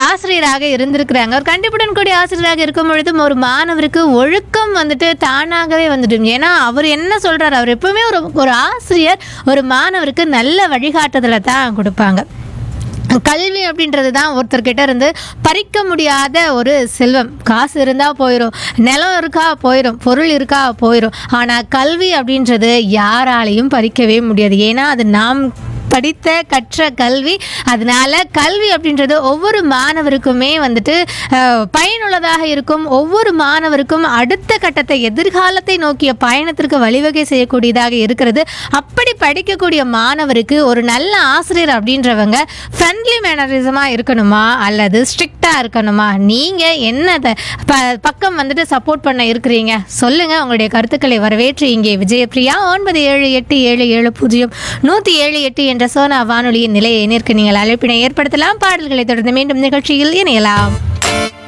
ஆசிரியராக இருந்திருக்கிறாங்க ஒரு கண்டிப்புடன் கூடிய ஆசிரியராக இருக்கும் பொழுதும் ஒரு மாணவருக்கு ஒழுக்கம் வந்துட்டு தானாகவே வந்துடும் ஏன்னா அவர் என்ன சொல்றாரு அவர் எப்பவுமே ஒரு ஒரு ஆசிரியர் ஒரு மாணவருக்கு நல்ல வழிகாட்டுதலை தான் கொடுப்பாங்க கல்வி அப்படின்றது தான் ஒருத்தர்கிட்ட இருந்து பறிக்க முடியாத ஒரு செல்வம் காசு இருந்தால் போயிடும் நிலம் இருக்கா போயிடும் பொருள் இருக்கா போயிடும் ஆனால் கல்வி அப்படின்றது யாராலையும் பறிக்கவே முடியாது ஏன்னா அது நாம் படித்த கற்ற கல்வி அதனால கல்வி அப்படின்றது ஒவ்வொரு மாணவருக்குமே வந்துட்டு அஹ், பயனுள்ளதாக இருக்கும் ஒவ்வொரு மாணவருக்கும் அடுத்த கட்டத்தை எதிர்காலத்தை நோக்கிய பயணத்திற்கு வழிவகை செய்யக்கூடியதாக இருக்கிறது அப்படி படிக்கக்கூடிய மாணவருக்கு ஒரு நல்ல ஆசிரியர் அப்படின்றவங்க ஃப்ரெண்ட்லி மேனரிசமாக இருக்கணுமா அல்லது ஸ்ட்ரிக்டாக இருக்கணுமா நீங்கள் என்ன த- ப பக்கம் வந்துட்டு சப்போர்ட் பண்ண இருக்கிறீங்க சொல்லுங்கள் உங்களுடைய கருத்துக்களை வரவேற்று இங்கே விஜயபிரியா ஒன்பது ஏழு எட்டு ஏழு ஏழு பூஜ்ஜியம் நூற்றி ஏழு எட்டு என்ற சோனா வானொலியின் நிலையை நேர்க்க நீங்கள் அழைப்பினை ஏற்படுத்தலாம் பாடல்களை தொடர்ந்து மீண்டும் நிகழ்ச்சியில் இணையலாம்